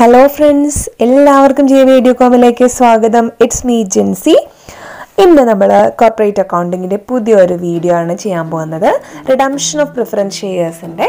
hello friends എല്ലാവർക്കും J video കോമിലേക്ക് സ്വാഗതം ഇറ്റ്സ് മീ ജിൻസി ഇന്ന് നമ്മൾ കോർപ്പറേറ്റ് അക്കൗണ്ടിങ്ങിൻ്റെ പുതിയൊരു വീഡിയോ ആണ് ചെയ്യാൻ പോകുന്നത് റിഡംഷൻ ഓഫ് പ്രിഫറൻസ് ഷെയർസിൻ്റെ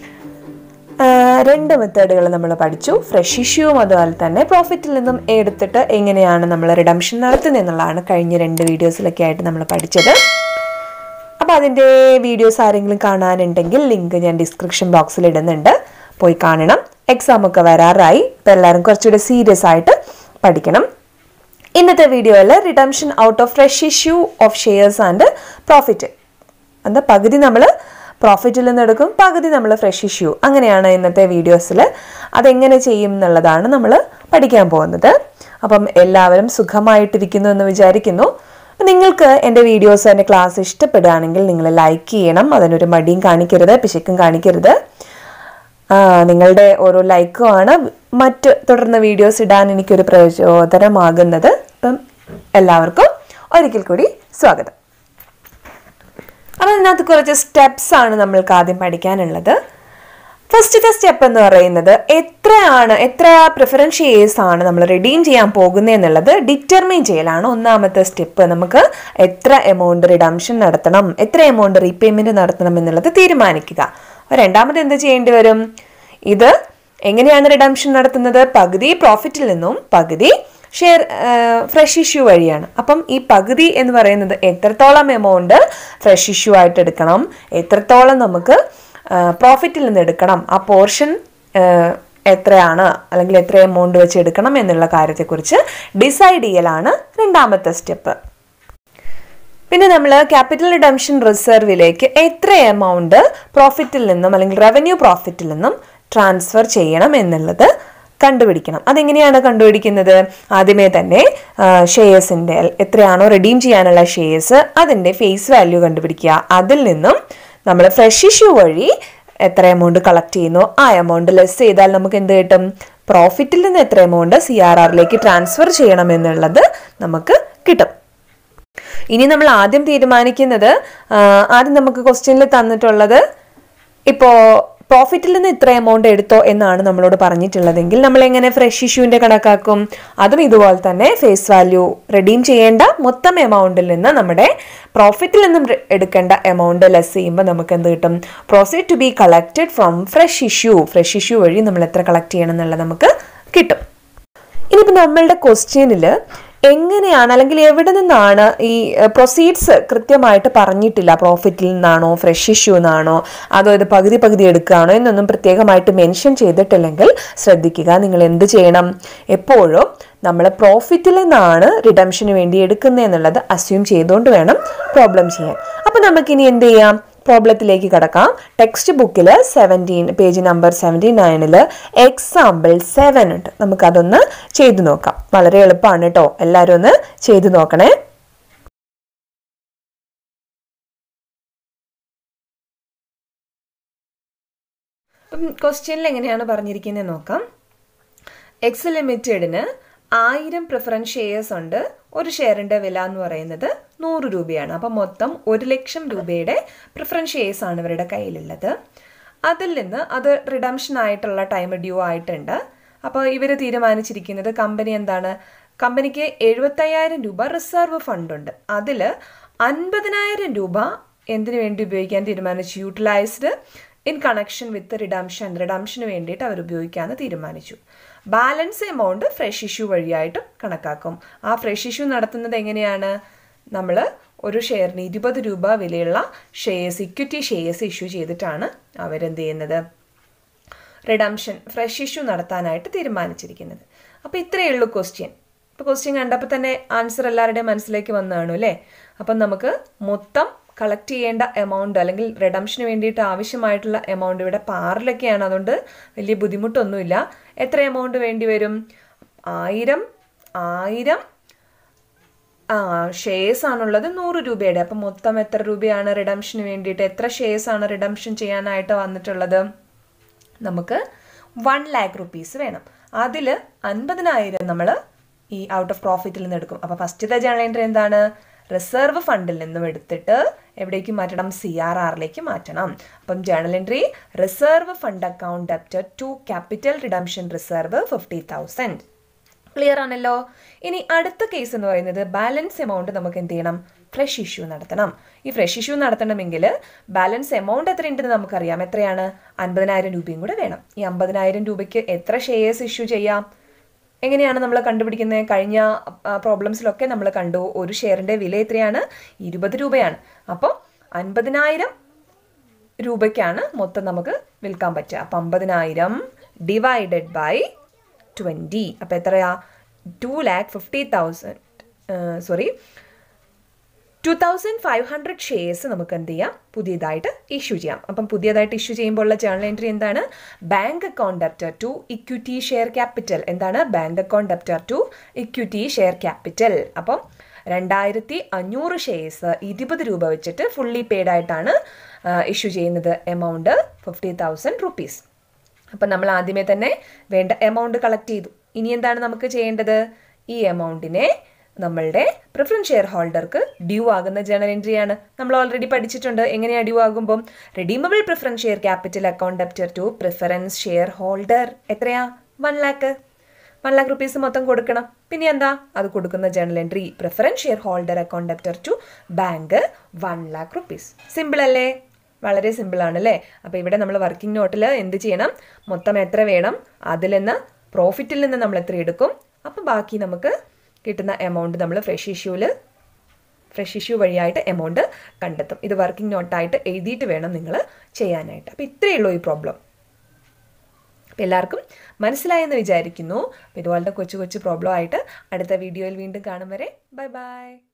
രണ്ട് മെത്തേഡുകൾ നമ്മൾ പഠിച്ചു ഫ്രഷ് ഇഷ്യൂവും അതുപോലെ തന്നെ പ്രോഫിറ്റിൽ നിന്നും എടുത്തിട്ട് എങ്ങനെയാണ് നമ്മൾ റിഡംഷൻ നടത്തുന്നത് എന്നുള്ളതാണ് കഴിഞ്ഞ രണ്ട് വീഡിയോസിലൊക്കെ ആയിട്ട് നമ്മൾ പഠിച്ചത് അപ്പോൾ അതിൻ്റെ വീഡിയോസ് ആരെങ്കിലും കാണാനുണ്ടെങ്കിൽ ലിങ്ക് ഞാൻ ഡിസ്ക്രിപ്ഷൻ ബോക്സിൽ ഇടുന്നുണ്ട് പോയി കാണണം എക്സാം ഒക്കെ വരാറായി ഇപ്പോൾ എല്ലാവരും കുറച്ചുകൂടി സീരിയസ് ആയിട്ട് പഠിക്കണം ഇന്നത്തെ വീഡിയോയിൽ redemption out of fresh issue of shares and profit എന്താ പകുതി നമ്മൾ പ്രോഫിറ്റിൽ നിന്ന് എടുക്കും പകുതി നമ്മൾ ഫ്രഷ് ഇഷ്യൂ അങ്ങനെയാണ് ഇന്നത്തെ വീഡിയോസിൽ അതെങ്ങനെ ചെയ്യും എന്നുള്ളതാണ് നമ്മൾ പഠിക്കാൻ പോകുന്നത് അപ്പം എല്ലാവരും സുഖമായിട്ടിരിക്കുന്നു എന്ന് വിചാരിക്കുന്നു നിങ്ങൾക്ക് എൻ്റെ വീഡിയോസ് എൻ്റെ ക്ലാസ് ഇഷ്ടപ്പെടുകയാണെങ്കിൽ നിങ്ങൾ ലൈക്ക് ചെയ്യണം അതിനൊരു മടിയും കാണിക്കരുത് പിശുക്കും കാണിക്കരുത് നിങ്ങളുടെ ഓരോ ലൈക്കുമാണ് മറ്റ് തുടർന്ന് വീഡിയോസ് ഇടാൻ എനിക്കൊരു പ്രചോദനമാകുന്നത് അപ്പം എല്ലാവർക്കും ഒരിക്കൽ കൂടി സ്വാഗതം അപ്പം ഇതിനകത്ത് കുറച്ച് സ്റ്റെപ്സ് ആണ് നമ്മൾക്ക് ആദ്യം പഠിക്കാനുള്ളത് ഫസ്റ്റത്തെ സ്റ്റെപ്പ് എന്ന് പറയുന്നത് എത്രയാണ് എത്ര പ്രിഫറൻസ് ഷെയർസ് ആണ് നമ്മൾ റിഡീം ചെയ്യാൻ പോകുന്നത് എന്നുള്ളത് ഡിറ്റർമൈൻ ചെയ്യലാണ് ഒന്നാമത്തെ സ്റ്റെപ്പ് നമുക്ക് എത്ര എമൗണ്ട് റിഡംഷൻ നടത്തണം എത്ര എമൗണ്ട് റീപേയ്മെന്റ് നടത്തണം എന്നുള്ളത് തീരുമാനിക്കുക രണ്ടാമത് എന്ത് ചെയ്യേണ്ടി വരും ഇത് എങ്ങനെയാണ് റിഡംഷൻ നടത്തുന്നത് പകുതി പ്രോഫിറ്റിൽ നിന്നും പകുതി ഷെയർ ഫ്രഷ് ഇഷ്യൂ വഴിയാണ് അപ്പം ഈ പകുതി എന്ന് പറയുന്നത് എത്രത്തോളം എമൗണ്ട് ഫ്രഷ് ഇഷ്യൂ ആയിട്ട് എടുക്കണം എത്രത്തോളം നമുക്ക് പ്രോഫിറ്റിൽ നിന്ന് എടുക്കണം ആ പോർഷൻ എത്രയാണ് അല്ലെങ്കിൽ എത്ര എമൗണ്ട് വെച്ച് എടുക്കണം എന്നുള്ള കാര്യത്തെക്കുറിച്ച് ഡിസൈഡ് ചെയ്യലാണ് രണ്ടാമത്തെ സ്റ്റെപ്പ് പിന്നെ നമ്മൾ ക്യാപിറ്റൽ റിഡംഷൻ റിസർവിലേക്ക് എത്ര എമൗണ്ട് പ്രോഫിറ്റിൽ നിന്നും അല്ലെങ്കിൽ റവന്യൂ പ്രോഫിറ്റിൽ നിന്നും ട്രാൻസ്ഫർ ചെയ്യണം എന്നുള്ളത് കണ്ടുപിടിക്കണം അതെങ്ങനെയാണ് കണ്ടുപിടിക്കുന്നത് ആദ്യമേ തന്നെ ഷെയർസിൻ്റെ എത്രയാണോ റിഡീം ചെയ്യാനുള്ള ഷെയർസ് അതിൻ്റെ ഫേസ് വാല്യൂ കണ്ടുപിടിക്കുക അതിൽ നിന്നും നമ്മൾ ഫ്രഷ് ഇഷ്യൂ വഴി എത്ര എമൗണ്ട് കളക്ട് ചെയ്യുന്നു ആ എമൗണ്ട് ലെസ് ചെയ്താൽ നമുക്ക് എന്ത് കിട്ടും പ്രോഫിറ്റിൽ നിന്ന് എത്ര എമൗണ്ട് സി ആർ ആറിലേക്ക് ട്രാൻസ്ഫർ ചെയ്യണം എന്നുള്ളത് നമുക്ക് കിട്ടും ഇനി നമ്മൾ ആദ്യം തീരുമാനിക്കുന്നത് ആദ്യം നമുക്ക് ക്വസ്റ്റ്യനിൽ തന്നിട്ടുള്ളത് ഇപ്പോൾ പ്രോഫിറ്റിൽ നിന്ന് ഇത്ര എമൗണ്ട് എടുത്തോ എന്നാണ് നമ്മളോട് പറഞ്ഞിട്ടുള്ളതെങ്കിൽ നമ്മൾ എങ്ങനെ ഫ്രഷ് ഇഷ്യൂവിൻ്റെ കണക്കാക്കും അതും ഇതുപോലെ തന്നെ ഫേസ് വാല്യൂ റെഡീം ചെയ്യേണ്ട മൊത്തം എമൗണ്ടിൽ നിന്ന് നമ്മുടെ പ്രോഫിറ്റിൽ നിന്നും എടുക്കേണ്ട എമൗണ്ട് ലെസ് ചെയ്യുമ്പോൾ നമുക്ക് എന്ത് കിട്ടും proceed to be collected from fresh issue fresh issue വഴി നമ്മൾ എത്ര കളക്ട് ചെയ്യണം എന്നുള്ളത് നമുക്ക് കിട്ടും ഇനിയിപ്പോൾ നമ്മളുടെ ക്വസ്റ്റ്യനിൽ എങ്ങനെയാണ് അല്ലെങ്കിൽ എവിടെ നിന്നാണ് ഈ പ്രൊസീഡ്സ് കൃത്യമായിട്ട് പറഞ്ഞിട്ടില്ല പ്രോഫിറ്റിൽ നിന്നാണോ ഫ്രഷ് ഇഷ്യൂ നിന്നാണോ അതോ ഇത് പകുതി പകുതി എടുക്കുകയാണോ എന്നൊന്നും പ്രത്യേകമായിട്ട് മെൻഷൻ ചെയ്തിട്ടില്ലെങ്കിൽ ശ്രദ്ധിക്കുക നിങ്ങൾ എന്ത് ചെയ്യണം എപ്പോഴും നമ്മൾ പ്രോഫിറ്റിൽ നിന്നാണ് റിഡംഷന് വേണ്ടി എടുക്കുന്നത് എന്നുള്ളത് അസ്യൂം ചെയ്തുകൊണ്ട് വേണം പ്രോബ്ലം ചെയ്യാൻ അപ്പം നമുക്കിനി എന്ത് ചെയ്യാം പ്രോബ്ലത്തിലേക്ക് കടക്കാം ടെക്സ്റ്റ് ബുക്കിൽ സെവൻറ്റീൻ പേജ് നമ്പർ സെവൻറ്റി നയനിൽ എക്സാമ്പിൾ സെവൻ ഉണ്ട് നമുക്കതൊന്ന് ചെയ്തു നോക്കാം വളരെ എളുപ്പമാണ് കേട്ടോ എല്ലാവരും ഒന്ന് ചെയ്തു നോക്കണേ അപ്പം ക്വസ്റ്റ്യനിൽ എങ്ങനെയാണ് പറഞ്ഞിരിക്കുന്നത് നോക്കാം എക്സ് ലിമിറ്റഡിന് ആയിരം പ്രിഫറൻസ് ഷെയർസ് ഉണ്ട് ഒരു ഷെയറിന്റെ വില എന്ന് പറയുന്നത് നൂറ് രൂപയാണ് അപ്പം മൊത്തം ഒരു ലക്ഷം രൂപയുടെ പ്രിഫറൻസ് ഷെയർസ് ആണ് ഇവരുടെ കയ്യിലുള്ളത് അതിൽ നിന്ന് അത് റിഡംഷൻ ആയിട്ടുള്ള ടൈം ഡ്യൂ ആയിട്ടുണ്ട് അപ്പോൾ ഇവർ തീരുമാനിച്ചിരിക്കുന്നത് കമ്പനി എന്താണ് കമ്പനിക്ക് എഴുപത്തയ്യായിരം രൂപ റിസർവ് ഫണ്ട് ഉണ്ട് അതിൽ അൻപതിനായിരം രൂപ എന്തിനു വേണ്ടി ഉപയോഗിക്കാൻ തീരുമാനിച്ചു utilised in connection with redemption റിഡംഷന് വേണ്ടിയിട്ട് അവർ ഉപയോഗിക്കാമെന്ന് തീരുമാനിച്ചു ബാലൻസ് എമൗണ്ട് ഫ്രഷ് ഇഷ്യൂ വഴിയായിട്ടും കണക്കാക്കും ആ ഫ്രഷ് ഇഷ്യൂ നടത്തുന്നത് എങ്ങനെയാണ് നമ്മൾ ഒരു ഷെയറിന് ഇരുപത് രൂപ വിലയുള്ള ഷെയർസ് ഇക്വിറ്റി ഷെയർസ് ഇഷ്യൂ ചെയ്തിട്ടാണ് അവരെന്ത് ചെയ്യുന്നത് റിഡംഷൻ ഫ്രഷ് ഇഷ്യൂ നടത്താനായിട്ട് തീരുമാനിച്ചിരിക്കുന്നത് അപ്പോൾ ഇത്രയേ ഉള്ളൂ ക്വസ്റ്റ്യൻ ഇപ്പോൾ ക്വസ്റ്റ്യൻ കണ്ടപ്പോൾ തന്നെ ആൻസർ എല്ലാവരുടെയും മനസ്സിലേക്ക് വന്നതാണ് അല്ലേ അപ്പം നമുക്ക് മൊത്തം കളക്ട് ചെയ്യേണ്ട എമൗണ്ട് അല്ലെങ്കിൽ റിഡംഷന് വേണ്ടിയിട്ട് ആവശ്യമായിട്ടുള്ള എമൗണ്ട് ഇവിടെ പാറിലൊക്കെയാണ് അതുകൊണ്ട് വലിയ ബുദ്ധിമുട്ടൊന്നുമില്ല എത്ര എമൗണ്ട് വേണ്ടി വരും ആയിരം ആയിരം ആ ഷെയർസ് ആണുള്ളത് നൂറ് രൂപയുടെ അപ്പം മൊത്തം എത്ര രൂപയാണ് റിഡംഷന് വേണ്ടിയിട്ട് എത്ര ഷെയർസ് ആണ് റിഡംഷൻ ചെയ്യാനായിട്ട് വന്നിട്ടുള്ളത് നമുക്ക് വൺ ലാക്ക് റുപ്പീസ് വേണം അതിൽ അൻപതിനായിരം നമ്മൾ ഈ ഔട്ട് ഓഫ് പ്രോഫിറ്റിൽ നിന്ന് എടുക്കും അപ്പോൾ ഫസ്റ്റത്തെ ജേണൽ എൻട്രി എന്താണ് റിസർവ് ഫണ്ടിൽ നിന്നും എടുത്തിട്ട് എവിടേക്ക് മാറ്റണം സി ആർ ആറിലേക്ക് മാറ്റണം അപ്പം journal entry reserve fund account debtor to capital redemption reserve fifty thousand clear ആണല്ലോ ഇനി അടുത്ത കേസ് എന്ന് പറയുന്നത് ബാലൻസ് എമൗണ്ട് നമുക്ക് എന്ത് ചെയ്യണം ഫ്രഷ് ഇഷ്യൂ നടത്തണം ഈ ഫ്രഷ് ഇഷ്യൂ നടത്തണമെങ്കിൽ ബാലൻസ് എമൗണ്ട് എത്ര ഉണ്ടെന്ന് നമുക്കറിയാം എത്രയാണ് അൻപതിനായിരം രൂപയും കൂടെ വേണം ഈ അമ്പതിനായിരം രൂപയ്ക്ക് എത്ര ഷെയർസ് ഇഷ്യൂ ചെയ്യാം എങ്ങനെയാണ് നമ്മൾ കണ്ടുപിടിക്കുന്നത് കഴിഞ്ഞ പ്രോബ്ലംസിലൊക്കെ നമ്മൾ കണ്ടു ഒരു ഷെയറിന്റെ വില എത്രയാണ് ഇരുപത് രൂപയാണ് അപ്പോൾ അൻപതിനായിരം രൂപയ്ക്കാണ് മൊത്തം നമുക്ക് വിൽക്കാൻ പറ്റുക അപ്പം അമ്പതിനായിരം ഡിവൈഡഡ് ബൈ ട്വൻറ്റി അപ്പം എത്രയാ two lakh fifty thousand sorry two thousand five hundred shares നമുക്ക് എന്ത് ചെയ്യാം പുതിയതായിട്ട് ഇഷ്യൂ ചെയ്യാം അപ്പം പുതിയതായിട്ട് ഇഷ്യൂ ചെയ്യുമ്പോൾ ഉള്ള ജേണൽ എൻട്രി എന്താണ് bank account debtor to equity share capital എന്താണ് bank account debtor to equity share capital അപ്പം രണ്ടായിരത്തി അഞ്ഞൂറ് ഷെയർസ് ഇരുപത് രൂപ വെച്ചിട്ട് ഫുള്ളി പെയ്ഡ് ആയിട്ടാണ് ഇഷ്യൂ ചെയ്യുന്നത് എമൗണ്ട് ഫിഫ്റ്റി തൗസൻഡ് റുപ്പീസ് അപ്പം നമ്മൾ ആദ്യമേ തന്നെ വേണ്ട എമൗണ്ട് കളക്ട് ചെയ്തു ഇനി എന്താണ് നമുക്ക് ചെയ്യേണ്ടത് ഈ എമൗണ്ടിനെ നമ്മളുടെ പ്രിഫറൻസ് ഷെയർ ഹോൾഡർക്ക് ഡ്യൂ ആകുന്ന ജേണൽ എൻട്രി ആണ് നമ്മൾ ഓൾറെഡി പഠിച്ചിട്ടുണ്ട് എങ്ങനെയാണ് ഡ്യൂ ആകുമ്പോൾ redeemable preference share capital account debtor to preference share holder എത്രയാ one lakh one lakh rupees മൊത്തം കൊടുക്കണം പിന്നെ എന്താ അത് കൊടുക്കുന്ന journal entry preference share holder account debtor to bank one lakh rupees simple അല്ലേ വളരെ സിമ്പിൾ ആണ് അല്ലേ അപ്പോൾ ഇവിടെ നമ്മൾ വർക്കിംഗ് നോട്ടിൽ എന്ത് ചെയ്യണം മൊത്തം എത്ര വേണം അതിൽ നിന്ന് പ്രോഫിറ്റിൽ നിന്ന് നമ്മൾ എത്ര എടുക്കും അപ്പോൾ ബാക്കി നമുക്ക് കിട്ടുന്ന എമൗണ്ട് നമ്മൾ ഫ്രഷ് ഇഷ്യൂവിൽ ഫ്രഷ് ഇഷ്യൂ വഴിയായിട്ട് എമൗണ്ട് കണ്ടെത്തും ഇത് വർക്കിംഗ് നോട്ടായിട്ട് എഴുതിയിട്ട് വേണം നിങ്ങൾ ചെയ്യാനായിട്ട് അപ്പോൾ ഇത്രയേ ഉള്ളൂ ഈ പ്രോബ്ലം അപ്പോൾ എല്ലാവർക്കും മനസ്സിലായെന്ന് വിചാരിക്കുന്നു അപ്പോൾ ഇതുപോലത്തെ കൊച്ചു കൊച്ചു പ്രോബ്ലം ആയിട്ട് അടുത്ത വീഡിയോയിൽ വീണ്ടും കാണും വരെ ബൈ ബൈ